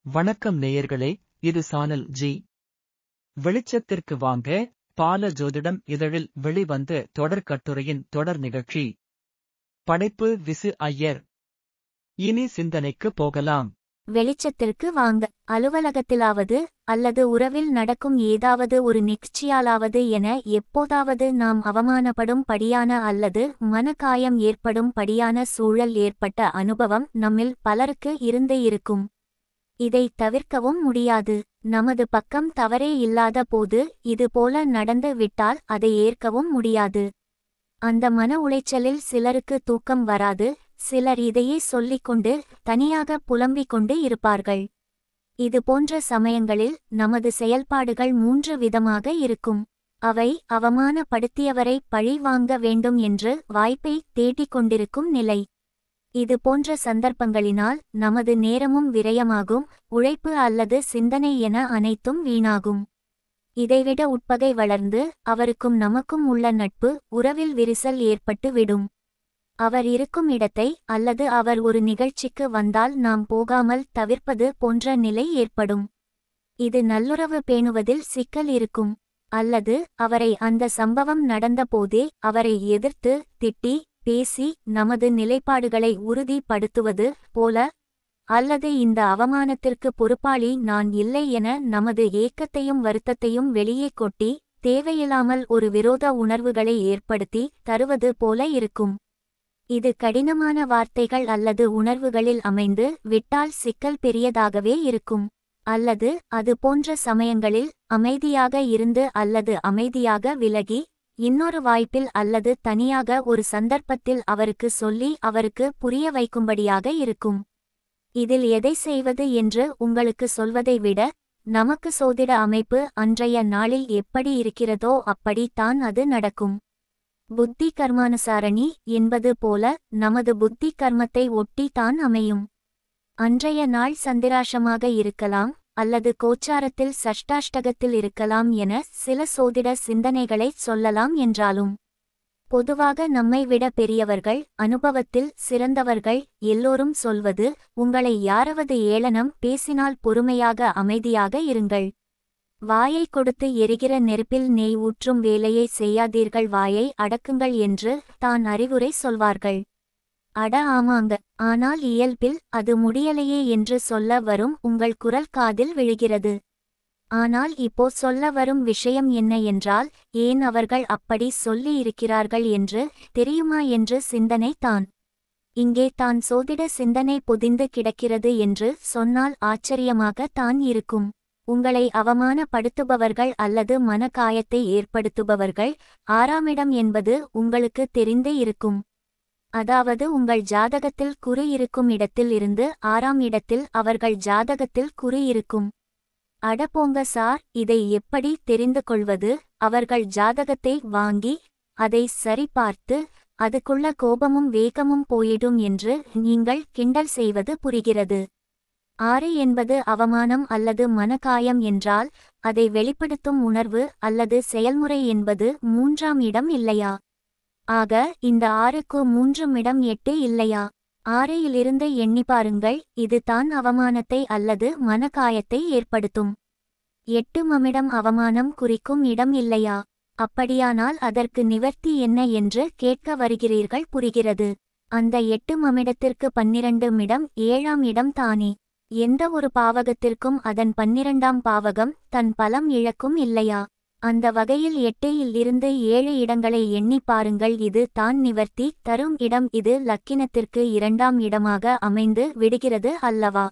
வணக்கம் நேயர்களே இது சானல் ஜி வெளிச்சத்திற்கு வாங்க பால ஜோதிடம் இதழில் வெளிவந்த தொடர் கட்டுரையின் தொடர் நிகழ்ச்சி படைப்பு விசு ஐயர் இனி சிந்தனைக்கு போகலாம் வெளிச்சத்திற்கு வாங்க அலுவலகத்திலாவது அல்லது உறவில் நடக்கும் ஏதாவது ஒரு நிகழ்ச்சியாலாவது என எப்போதாவது நாம் அவமானப்படும் படியான அல்லது மனக்காயம் ஏற்படும் படியான சூழல் ஏற்பட்ட அனுபவம் நம்மில் பலருக்கு இருந்தே இருக்கும் இதை தவிர்க்கவும் முடியாது நமது பக்கம் தவறே இல்லாத போது இது போல நடந்து விட்டால் அதை ஏற்கவும் முடியாது அந்த மன உளைச்சலில் சிலருக்கு தூக்கம் வராது சிலர் இதையே சொல்லிக்கொண்டு தனியாக புலம்பிக் கொண்டு இருப்பார்கள் இது போன்ற சமயங்களில் நமது செயல்பாடுகள் மூன்று விதமாக இருக்கும் அவை அவமானப்படுத்தியவரை பழி வாங்க வேண்டும் என்று வாய்ப்பை தேடிக் கொண்டிருக்கும் நிலை இது போன்ற சந்தர்ப்பங்களினால் நமது நேரமும் விரயமாகும் உழைப்பு அல்லது சிந்தனை என அனைத்தும் வீணாகும் இதைவிட உட்பகை வளர்ந்து அவருக்கும் நமக்கும் உள்ள நட்பு உறவில் விரிசல் ஏற்பட்டு விடும் அவர் இருக்கும் இடத்தை அல்லது அவர் ஒரு நிகழ்ச்சிக்கு வந்தால் நாம் போகாமல் தவிர்ப்பது போன்ற நிலை ஏற்படும் இது நல்லுறவு பேணுவதில் சிக்கல் இருக்கும் அல்லது அவரை அந்த சம்பவம் நடந்தபோதே அவரை எதிர்த்து திட்டி பேசி நமது நிலைப்பாடுகளை உறுதிப்படுத்துவது போல அல்லது இந்த அவமானத்திற்கு பொறுப்பாளி நான் இல்லை என நமது ஏக்கத்தையும் வருத்தத்தையும் வெளியே கொட்டி தேவையில்லாமல் ஒரு விரோத உணர்வுகளை ஏற்படுத்தி தருவது போல இருக்கும் இது கடினமான வார்த்தைகள் அல்லது உணர்வுகளில் அமைந்து விட்டால் சிக்கல் பெரியதாகவே இருக்கும் அல்லது அது போன்ற சமயங்களில் அமைதியாக இருந்து அல்லது அமைதியாக விலகி இன்னொரு வாய்ப்பில் அல்லது தனியாக ஒரு சந்தர்ப்பத்தில் அவருக்கு சொல்லி அவருக்கு புரிய வைக்கும்படியாக இருக்கும் இதில் எதை செய்வது என்று உங்களுக்கு சொல்வதை விட நமக்கு சோதிட அமைப்பு அன்றைய நாளில் எப்படி இருக்கிறதோ அப்படி தான் அது நடக்கும் புத்தி கர்மானுசாரணி என்பது போல நமது புத்தி கர்மத்தை ஒட்டி தான் அமையும் அன்றைய நாள் சந்திராஷமாக இருக்கலாம் அல்லது கோச்சாரத்தில் சஷ்டாஷ்டகத்தில் இருக்கலாம் என சில சோதிட சிந்தனைகளைச் சொல்லலாம் என்றாலும் பொதுவாக நம்மை விட பெரியவர்கள் அனுபவத்தில் சிறந்தவர்கள் எல்லோரும் சொல்வது உங்களை யாராவது ஏளனம் பேசினால் பொறுமையாக அமைதியாக இருங்கள் வாயை கொடுத்து எரிகிற நெருப்பில் நெய் ஊற்றும் வேலையை செய்யாதீர்கள் வாயை அடக்குங்கள் என்று தான் அறிவுரை சொல்வார்கள் அட ஆமாங்க ஆனால் இயல்பில் அது முடியலையே என்று சொல்ல வரும் உங்கள் குரல் காதில் விழுகிறது ஆனால் இப்போ சொல்ல வரும் விஷயம் என்ன என்றால் ஏன் அவர்கள் அப்படி சொல்லி இருக்கிறார்கள் என்று தெரியுமா என்று சிந்தனை தான் இங்கே தான் சோதிட சிந்தனை பொதிந்து கிடக்கிறது என்று சொன்னால் ஆச்சரியமாக தான் இருக்கும் உங்களை அவமானப்படுத்துபவர்கள் அல்லது மனக்காயத்தை ஏற்படுத்துபவர்கள் ஆறாமிடம் என்பது உங்களுக்கு தெரிந்தே இருக்கும் அதாவது உங்கள் ஜாதகத்தில் குறி இருக்கும் இடத்தில் இருந்து ஆறாம் இடத்தில் அவர்கள் ஜாதகத்தில் குறி இருக்கும் அடப்போங்க சார் இதை எப்படி தெரிந்து கொள்வது அவர்கள் ஜாதகத்தை வாங்கி அதை சரிபார்த்து அதுக்குள்ள கோபமும் வேகமும் போயிடும் என்று நீங்கள் கிண்டல் செய்வது புரிகிறது ஆறு என்பது அவமானம் அல்லது மனக்காயம் என்றால் அதை வெளிப்படுத்தும் உணர்வு அல்லது செயல்முறை என்பது மூன்றாம் இடம் இல்லையா ஆக இந்த ஆறுக்கு மூன்றும் இடம் எட்டு இல்லையா ஆறையிலிருந்து எண்ணி பாருங்கள் இது தான் அவமானத்தை அல்லது மனக்காயத்தை ஏற்படுத்தும் எட்டு மமிடம் அவமானம் குறிக்கும் இடம் இல்லையா அப்படியானால் அதற்கு நிவர்த்தி என்ன என்று கேட்க வருகிறீர்கள் புரிகிறது அந்த எட்டு மமிடத்திற்கு பன்னிரண்டு மிடம் ஏழாம் இடம் தானே எந்த ஒரு பாவகத்திற்கும் அதன் பன்னிரண்டாம் பாவகம் தன் பலம் இழக்கும் இல்லையா அந்த வகையில் எட்டில் இருந்து ஏழு இடங்களை எண்ணி பாருங்கள் இது தான் நிவர்த்தி தரும் இடம் இது லக்கினத்திற்கு இரண்டாம் இடமாக அமைந்து விடுகிறது அல்லவா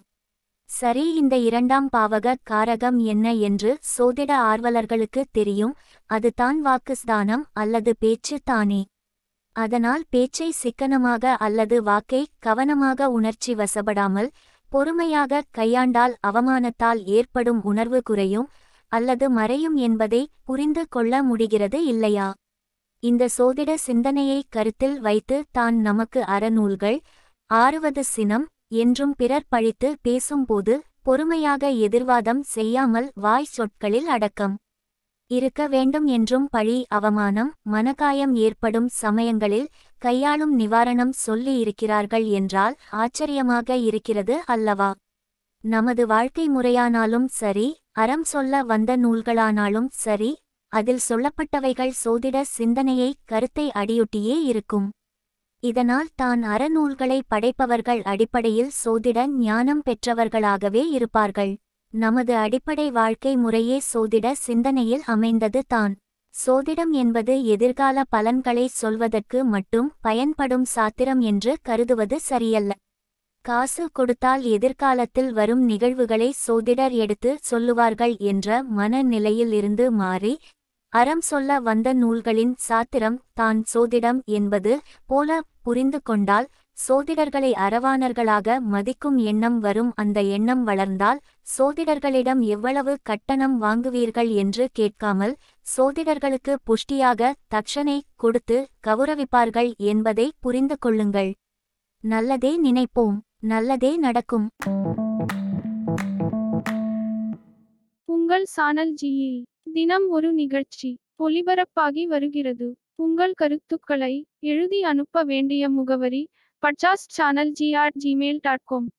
சரி இந்த இரண்டாம் பாவக காரகம் என்ன என்று சோதிட ஆர்வலர்களுக்கு தெரியும் அது தான் வாக்குஸ்தானம் அல்லது பேச்சு தானே அதனால் பேச்சை சிக்கனமாக அல்லது வாக்கை கவனமாக உணர்ச்சி வசப்படாமல் பொறுமையாக கையாண்டால் அவமானத்தால் ஏற்படும் உணர்வு குறையும் அல்லது மறையும் என்பதை புரிந்து கொள்ள முடிகிறது இல்லையா இந்த சோதிட சிந்தனையை கருத்தில் வைத்து தான் நமக்கு அறநூல்கள் ஆறுவது சினம் என்றும் பிறர் பழித்து பேசும்போது பொறுமையாக எதிர்வாதம் செய்யாமல் வாய் சொற்களில் அடக்கம் இருக்க வேண்டும் என்றும் பழி அவமானம் மனகாயம் ஏற்படும் சமயங்களில் கையாளும் நிவாரணம் சொல்லி இருக்கிறார்கள் என்றால் ஆச்சரியமாக இருக்கிறது அல்லவா நமது வாழ்க்கை முறையானாலும் சரி அறம் சொல்ல வந்த நூல்களானாலும் சரி அதில் சொல்லப்பட்டவைகள் சோதிட சிந்தனையை கருத்தை அடியொட்டியே இருக்கும் இதனால் தான் அறநூல்களை படைப்பவர்கள் அடிப்படையில் சோதிட ஞானம் பெற்றவர்களாகவே இருப்பார்கள் நமது அடிப்படை வாழ்க்கை முறையே சோதிட சிந்தனையில் அமைந்தது தான் சோதிடம் என்பது எதிர்கால பலன்களை சொல்வதற்கு மட்டும் பயன்படும் சாத்திரம் என்று கருதுவது சரியல்ல காசு கொடுத்தால் எதிர்காலத்தில் வரும் நிகழ்வுகளை சோதிடர் எடுத்து சொல்லுவார்கள் என்ற மனநிலையில் இருந்து மாறி அறம் சொல்ல வந்த நூல்களின் சாத்திரம் தான் சோதிடம் என்பது போல புரிந்து கொண்டால் சோதிடர்களை அறவாணர்களாக மதிக்கும் எண்ணம் வரும் அந்த எண்ணம் வளர்ந்தால் சோதிடர்களிடம் எவ்வளவு கட்டணம் வாங்குவீர்கள் என்று கேட்காமல் சோதிடர்களுக்கு புஷ்டியாக தட்சணை கொடுத்து கௌரவிப்பார்கள் என்பதை புரிந்து கொள்ளுங்கள் நல்லதே நினைப்போம் நல்லதே நடக்கும் உங்கள் சானல் ஜியில் தினம் ஒரு நிகழ்ச்சி ஒளிபரப்பாகி வருகிறது உங்கள் கருத்துக்களை எழுதி அனுப்ப வேண்டிய முகவரி பட்சாஸ் channel G at Gmail dot com